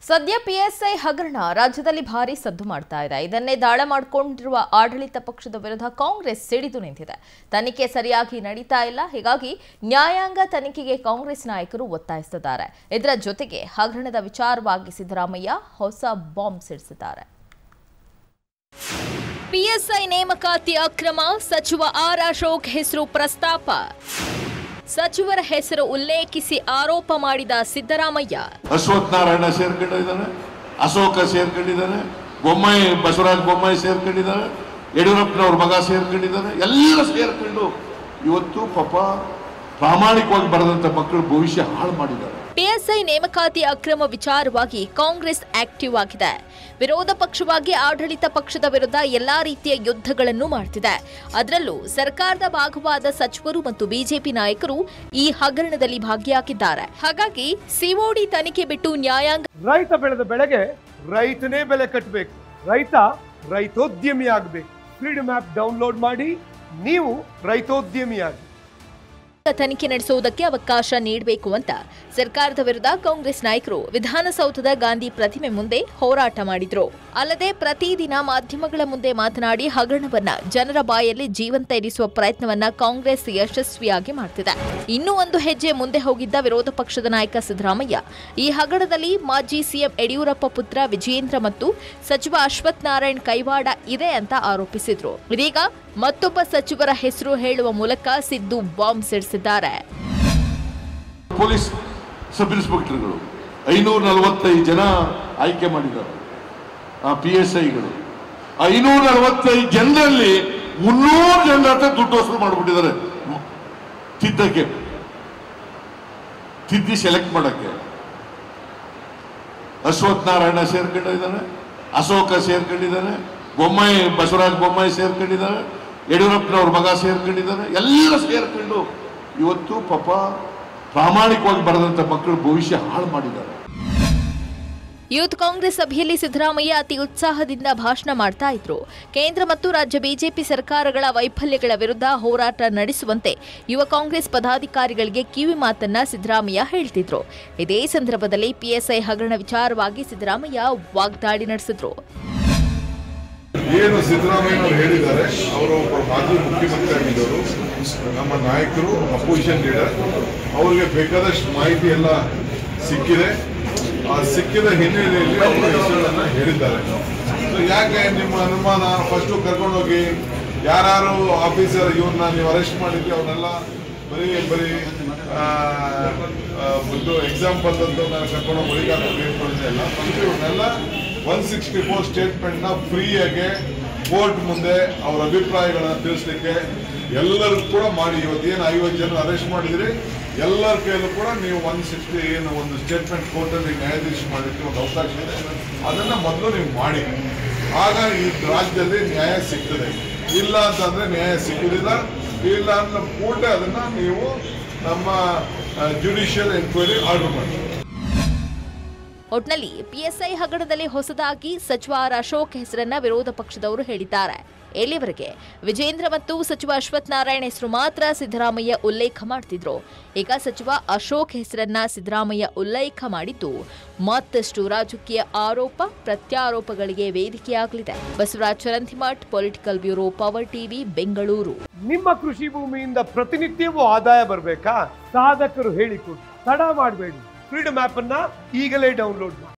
ಸದ್ಯ ಪಿಎಸ್ಐ ಹಗರಣ ರಾಜ್ಯದಲ್ಲಿ ಭಾರಿ ಸದ್ದು ಮಾಡ್ತಾ ಇದೆ ಇದನ್ನೇ ದಾಳ ಮಾಡಿಕೊಂಡಿರುವ ಆಡಳಿತ ಪಕ್ಷದ ವಿರುದ್ಧ ಕಾಂಗ್ರೆಸ್ ಸಿಡಿದು ನಿಂತಿದೆ ತನಿಖೆ ಸರಿಯಾಗಿ ನಡೀತಾ ಇಲ್ಲ ಹೀಗಾಗಿ ನ್ಯಾಯಾಂಗ ತನಿಖೆಗೆ ಕಾಂಗ್ರೆಸ್ ನಾಯಕರು ಒತ್ತಾಯಿಸುತ್ತಿದ್ದಾರೆ ಇದರ ಜೊತೆಗೆ ಹಗರಣದ ವಿಚಾರವಾಗಿ ಸಿದ್ದರಾಮಯ್ಯ ಹೊಸ ಬಾಂಬ್ ಸಿಡಿಸಿದ್ದಾರೆ ಪಿಎಸ್ಐ ನೇಮಕಾತಿ ಅಕ್ರಮ ಸಚಿವ ಆರ್ ಅಶೋಕ್ ಹೆಸರು ಪ್ರಸ್ತಾಪ ಸಚಿವರ ಹೆಸರು ಉಲ್ಲೇಖಿಸಿ ಆರೋಪ ಮಾಡಿದ ಸಿದ್ದರಾಮಯ್ಯ ಅಶ್ವಥ್ ನಾರಾಯಣ ಸೇರ್ಕೊಂಡಿದ್ದಾನೆ ಅಶೋಕ ಸೇರ್ಕೊಂಡಿದ್ದಾನೆ ಬೊಮ್ಮಾಯಿ ಬಸವರಾಜ ಬೊಮ್ಮಾಯಿ ಸೇರ್ಕೊಂಡಿದ್ದಾನೆ ಯಡಿಯೂರಪ್ಪನವ್ರ ಮಗ ಸೇರ್ಕೊಂಡಿದ್ದಾನೆ ಎಲ್ಲ ಸೇರ್ಕೊಂಡು ಇವತ್ತು ಪಾಪ ಪ್ರಾಮಾಣಿಕವಾಗಿ ಬರೆದಂತ ಮಕ್ಕಳು ಭವಿಷ್ಯ ಹಾಳು ಮಾಡಿದ್ದಾರೆ ಪಿಎಸ್ಐ ನೇಮಕಾತಿ ಅಕ್ರಮ ವಿಚಾರವಾಗಿ ಕಾಂಗ್ರೆಸ್ ಆಕ್ಟಿವ್ ಆಗಿದೆ ವಿರೋಧ ಪಕ್ಷವಾಗಿ ಆಡಳಿತ ಪಕ್ಷದ ವಿರುದ್ಧ ಎಲ್ಲಾ ರೀತಿಯ ಯುದ್ಧಗಳನ್ನು ಮಾಡ್ತಿದೆ ಅದರಲ್ಲೂ ಸರ್ಕಾರದ ಭಾಗವಾದ ಸಚಿವರು ಮತ್ತು ಬಿಜೆಪಿ ನಾಯಕರು ಈ ಹಗರಣದಲ್ಲಿ ಭಾಗಿಯಾಗಿದ್ದಾರೆ ಹಾಗಾಗಿ ಸಿಒಡಿ ತನಿಖೆ ಬಿಟ್ಟು ನ್ಯಾಯಾಂಗ ರೈತ ಬೆಳೆದ ಬೆಳೆಗೆ ರೈತನೇ ಬೆಲೆ ಕಟ್ಟಬೇಕು ರೈತ ರೈತೋದ್ಯಮಿ ಆಗಬೇಕು ಫ್ರೀಡಮ್ ಆ್ಯಪ್ ಡೌನ್ಲೋಡ್ ಮಾಡಿ ನೀವು ರೈತೋದ್ಯಮಿಯಾಗಿ ತನಿಖೆ ನಡೆಸುವುದಕ್ಕೆ ಅವಕಾಶ ನೀಡಬೇಕು ಅಂತ ಸರ್ಕಾರದ ವಿರುದ್ಧ ಕಾಂಗ್ರೆಸ್ ನಾಯಕರು ವಿಧಾನಸೌಧದ ಗಾಂಧಿ ಪ್ರತಿಮೆ ಮುಂದೆ ಹೋರಾಟ ಮಾಡಿದ್ರು ಅಲ್ಲದೆ ಪ್ರತಿದಿನ ಮಾಧ್ಯಮಗಳ ಮುಂದೆ ಮಾತನಾಡಿ ಹಗರಣವನ್ನ ಜನರ ಬಾಯಲ್ಲಿ ಜೀವಂತ ಇರಿಸುವ ಪ್ರಯತ್ನವನ್ನ ಕಾಂಗ್ರೆಸ್ ಯಶಸ್ವಿಯಾಗಿ ಮಾಡ್ತಿದೆ ಇನ್ನೂ ಒಂದು ಹೆಜ್ಜೆ ಮುಂದೆ ಹೋಗಿದ್ದ ವಿರೋಧ ಪಕ್ಷದ ನಾಯಕ ಸಿದ್ದರಾಮಯ್ಯ ಈ ಹಗರಣದಲ್ಲಿ ಮಾಜಿ ಸಿಎಂ ಯಡಿಯೂರಪ್ಪ ಪುತ್ರ ವಿಜಯೇಂದ್ರ ಮತ್ತು ಸಚಿವ ಅಶ್ವಥ್ ನಾರಾಯಣ್ ಕೈವಾಡ ಇದೆ ಅಂತ ಆರೋಪಿಸಿದ್ರು ಇದೀಗ ಮತ್ತೊಬ್ಬ ಸಚಿವರ ಹೆಸರು ಹೇಳುವ ಮೂಲಕ ಸಿದ್ದು ಬಾಂಬ್ ಸಿಡಿಸಿದ್ದಾರೆ ಪೊಲೀಸ್ ಸಬ್ ಇನ್ಸ್ಪೆಕ್ಟರ್ಗಳು ಐನೂರ ನಲವತ್ತೈದು ಜನ ಆಯ್ಕೆ ಮಾಡಿದ್ದಾರೆ ಆ ಪಿ ಎಸ್ ಐಗಳು ಐನೂರ ನಲವತ್ತೈದು ಜನರಲ್ಲಿ ಮುನ್ನೂರು ಜನರ ಹತ್ರ ದುಡ್ಡು ವಸೂಲು ಮಾಡಿಬಿಟ್ಟಿದ್ದಾರೆ ಮ್- ತಿದ್ದಕ್ಕೆ ತಿದ್ದಿ ಸೆಲೆಕ್ಟ್ ಮಾಡಕ್ಕೆ ಅಶ್ವಥ್ ನಾರಾಯಣ ಸೇರ್ಕೊಂಡಿದ್ದಾನೆ ಅಶೋಕ ಸೇರ್ಕೊಂಡಿದ್ದಾನೆ ಬೊಮ್ಮಾಯಿ ಬಸವರಾಜ ಬೊಮ್ಮಾಯಿ ಸೇರ್ಕೊಂಡಿದ್ದಾನೆ ಯಡಿಯೂರಪ್ಪನವ್ರ ಮಗ ಸೇರ್ಕೊಂಡಿದ್ದಾನೆ ಎಲ್ಲ ಸೇರ್ಕೊಂಡು ಇವತ್ತು ಪಾಪ ಪ್ರಾಮಾಣಿಕವಾಗಿ ಬರೆದಂತ ಮಕ್ಕಳು ಭವಿಷ್ಯ ಹಾಳು ಮಾಡಿದ್ದಾರೆ ಯೂತ್ ಕಾಂಗ್ರೆಸ್ ಸಭೆಯಲ್ಲಿ ಸಿದ್ದರಾಮಯ್ಯ ಅತಿ ಉತ್ಸಾಹದಿಂದ ಭಾಷಣ ಮಾಡ್ತಾ ಇದ್ರು ಕೇಂದ್ರ ಮತ್ತು ರಾಜ್ಯ ಬಿಜೆಪಿ ಸರ್ಕಾರಗಳ ವೈಫಲ್ಯಗಳ ವಿರುದ್ಧ ಹೋರಾಟ ನಡೆಸುವಂತೆ ಯುವ ಕಾಂಗ್ರೆಸ್ ಪದಾಧಿಕಾರಿಗಳಿಗೆ ಕಿವಿ ಮಾತನ್ನ ಸಿದ್ದರಾಮಯ್ಯ ಹೇಳ್ತಿದ್ರು ಇದೇ ಸಂದರ್ಭದಲ್ಲಿ ಪಿಎಸ್ಐ ಹಗರಣ ವಿಚಾರವಾಗಿ ಸಿದ್ದರಾಮಯ್ಯ ವಾಗ್ದಾಳಿ ನಡೆಸಿದ್ರು ಏನು ಸಿದ್ದರಾಮಯ್ಯನವರು ಹೇಳಿದ್ದಾರೆ ಅವರು ಒಬ್ಬ ಮಾಜಿ ಮುಖ್ಯಮಂತ್ರಿ ಆಗಿದ್ದವರು ನಮ್ಮ ನಾಯಕರು ಅಪೋಸಿಷನ್ ಲೀಡರ್ ಅವರಿಗೆ ಬೇಕಾದಷ್ಟು ಮಾಹಿತಿ ಎಲ್ಲ ಸಿಕ್ಕಿದೆ ಆ ಸಿಕ್ಕಿದ ಹಿನ್ನೆಲೆಯಲ್ಲಿ ಅವರು ಹೆಸರುಗಳನ್ನ ಹೇಳಿದ್ದಾರೆ ಸೊ ಯಾಕೆ ನಿಮ್ಮ ಅನುಮಾನ ಫಸ್ಟು ಕರ್ಕೊಂಡೋಗಿ ಯಾರು ಆಫೀಸರ್ ಇವ್ರನ್ನ ನೀವು ಅರೆಸ್ಟ್ ಮಾಡಿದ್ರಿ ಅವನ್ನೆಲ್ಲ ಬರೀ ಬರೀ ಆ, ಆ, ಒಂದು ಎಕ್ಸಾಂಪಲ್ ಅಂತ ನಾನು ಕರ್ಕೊಂಡು ಬಳಿಗಾಲ ಹೇಳ್ಕೊಳ್ತಾ ಇಲ್ಲ ಫಸ್ಟ್ ಇವ್ರನ್ನೆಲ್ಲ ಒನ್ ಸಿಕ್ಸ್ಟಿ ಫೋರ್ ಸ್ಟೇಟ್ಮೆಂಟ್ನ ಫ್ರೀಯಾಗಿ ಕೋರ್ಟ್ ಮುಂದೆ ಅವ್ರ ಅಭಿಪ್ರಾಯಗಳನ್ನ ತಿಳಿಸ್ಲಿಕ್ಕೆ ಎಲ್ಲರೂ ಕೂಡ ಮಾಡಿ ಇವತ್ತೇನು ಐವತ್ತು ಜನ ಅರೆಸ್ಟ್ ಮಾಡಿದಿರಿ ಎಲ್ಲರ ಕೈಯಲ್ಲೂ ಕೂಡ ನೀವು ಒನ್ ಸಿಕ್ಸ್ಟಿ ಏನು ಒಂದು ಸ್ಟೇಟ್ಮೆಂಟ್ ಕೋರ್ಟಲ್ಲಿ ನ್ಯಾಯಾಧೀಶ ಮಾಡಲಿಕ್ಕೆ ಒಂದು ಅವಕಾಶ ಇದೆ ಅದನ್ನು ಮೊದಲು ನೀವು ಮಾಡಿ ಆಗ ಈ ರಾಜ್ಯದಲ್ಲಿ ನ್ಯಾಯ ಸಿಗ್ತದೆ ಇಲ್ಲ ಅಂತಂದ್ರೆ ನ್ಯಾಯ ಸಿಗುವುದಿಲ್ಲ ಇಲ್ಲ ಅನ್ನೋ ಕೂಡಲೇ ಅದನ್ನ ನೀವು ನಮ್ಮ ಜುಡಿಷಿಯಲ್ ಎನ್ಕ್ವೈರಿ ಆರ್ಡರ್ ಮಾಡಿ ಒಟ್ನಲ್ಲಿ ಪಿಎಸ್ಐ ಹಗರಣದಲ್ಲಿ ಹೊಸದಾಗಿ ಸಚಿವ ಆರ್ ಅಶೋಕ್ ಹೆಸರನ್ನ ವಿರೋಧ ಪಕ್ಷದವರು ಹೇಳಿದ್ದಾರೆ ಎಲ್ಲಿವರೆಗೆ ವಿಜೇಂದ್ರ ಮತ್ತು ಸಚಿವ ಅಶ್ವಥ್ ನಾರಾಯಣ್ ಹೆಸರು ಮಾತ್ರ ಸಿದ್ದರಾಮಯ್ಯ ಉಲ್ಲೇಖ ಮಾಡ್ತಿದ್ರು ಈಗ ಸಚಿವ ಅಶೋಕ್ ಹೆಸರನ್ನ ಸಿದ್ದರಾಮಯ್ಯ ಉಲ್ಲೇಖ ಮಾಡಿದ್ದು ಮತ್ತಷ್ಟು ರಾಜಕೀಯ ಆರೋಪ ಪ್ರತ್ಯಾರೋಪಗಳಿಗೆ ವೇದಿಕೆಯಾಗಲಿದೆ Basavaraj Charantimath political bureau power TV Bengaluru ನಿಮ್ಮ ಕೃಷಿ ಭೂಮಿಯಿಂದ ಪ್ರತಿನಿತ್ಯವೂ ಆದಾಯ ಬರಬೇಕಾ ಸಾಧಕರು ಹೇಳಿಕೊಡಿ ತಡ ಮಾಡಬೇಡಿ ಫ್ರೀಡಮ್ ಆ್ಯಪ್ ಅನ್ನ ಈಗಲೇ ಡೌನ್ಲೋಡ್ ಮಾಡಿ